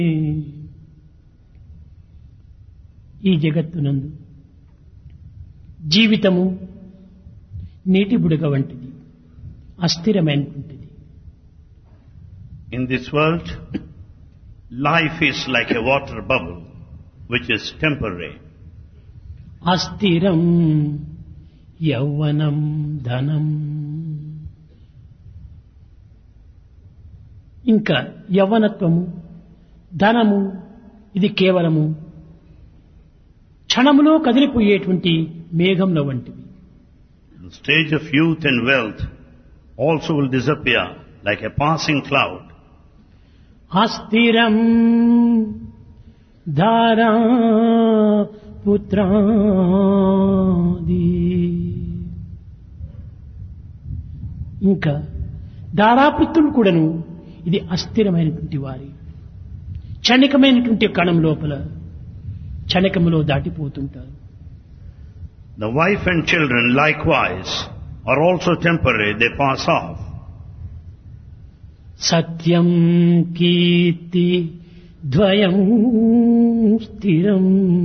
ఈ జగత్తునందు జీవితము నీటి బుడగ వంటిది అస్థిరమైనటువంటిది In this world, life is like a water bubble, which is temporary. అస్థిరం యౌవనం ధనం ఇంకా యవ్వనత్వము ధనము ఇది కేవలము క్షణములో కదిలిపోయేటువంటి మేఘంలో వంటివి The stage of youth and wealth also will disappear like a passing cloud. అస్థిరం ధారా పుత్రాది ఇంకా దారాపుత్రులు కూడాను ఇది అస్థిరమైనటువంటి వారి క్షణికమైనటువంటి కణం లోపల క్షణికములో దాటిపోతుంటారు The wife and children likewise are also temporary, they pass off. సత్యం కీర్తి ద్వయం స్థిరం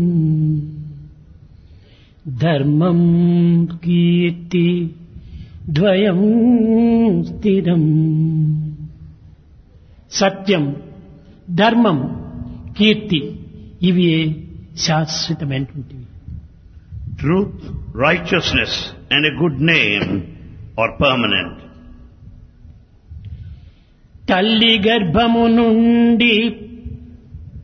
ధర్మం కీర్తి ద్వయం స్థిరం సత్యం ధర్మం కీర్తి ఇవి శాశ్వతమైనటువంటివి Truth, righteousness and a good name are permanent. తల్లి గర్భము నుండి